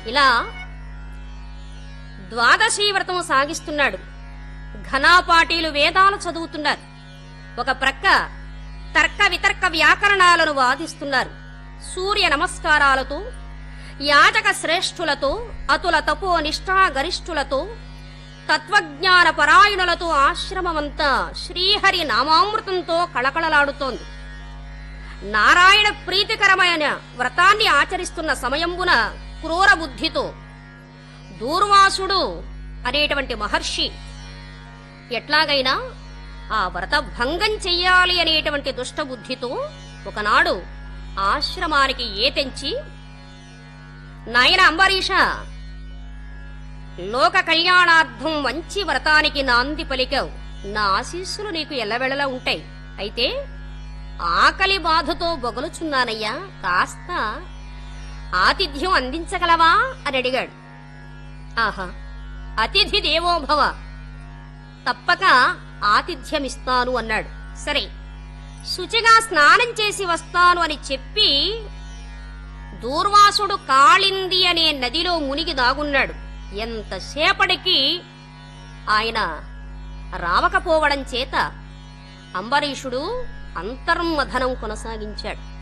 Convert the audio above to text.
ఇలా ద్వాదశీ వ్రతం సాగిస్తున్నాడు ఘనాపాటీలు వేదాలు చదువుతున్నారు ఒక ప్రక్క తర్క వితర్క వ్యాకరణాలను వాదిస్తున్నారు సూర్య నమస్కారాలతో యాజక శ్రేష్ఠులతో అతుల తపో నిష్ఠా గరిష్ఠులతో తత్వజ్ఞాన పరాయణులతో ఆశ్రమమంతా శ్రీహరి నామామృతంతో కళకళలాడుతోంది నారాయణ ప్రీతికరమైన వ్రతాన్ని ఆచరిస్తున్న సమయంబున క్రూర బుద్ధితో దూర్వాసుడు అనేటువంటి మహర్షి ఎట్లాగైనా ఆ వ్రత భంగం చెయ్యాలి అనేటువంటి దుష్టబుద్ధితో ఒకనాడు ఆశ్రమానికి ఏతెంచి నాయన అంబరీష లోక కళ్యాణార్థం మంచి వ్రతానికి నాంది పలికావు నా ఆశీస్సులు నీకు ఎల్లవెళ్ళలా ఉంటాయి అయితే ఆకలి బాధతో బొగలుచున్నానయ్యా కాస్త ఆతిథ్యం అందించగలవా అని అడిగాడు ఆహా అతిథి దేవోభవ తప్పక ఆతిథ్యమిస్తాను అన్నాడు సరే శుచిగా స్నానం చేసి వస్తాను అని చెప్పి దూర్వాసుడు కాళింది అనే నదిలో మునిగి దాగున్నాడు ఎంతసేపటికి ఆయన రావకపోవడం చేత అంబరీషుడు అంతర్మథనం కొనసాగించాడు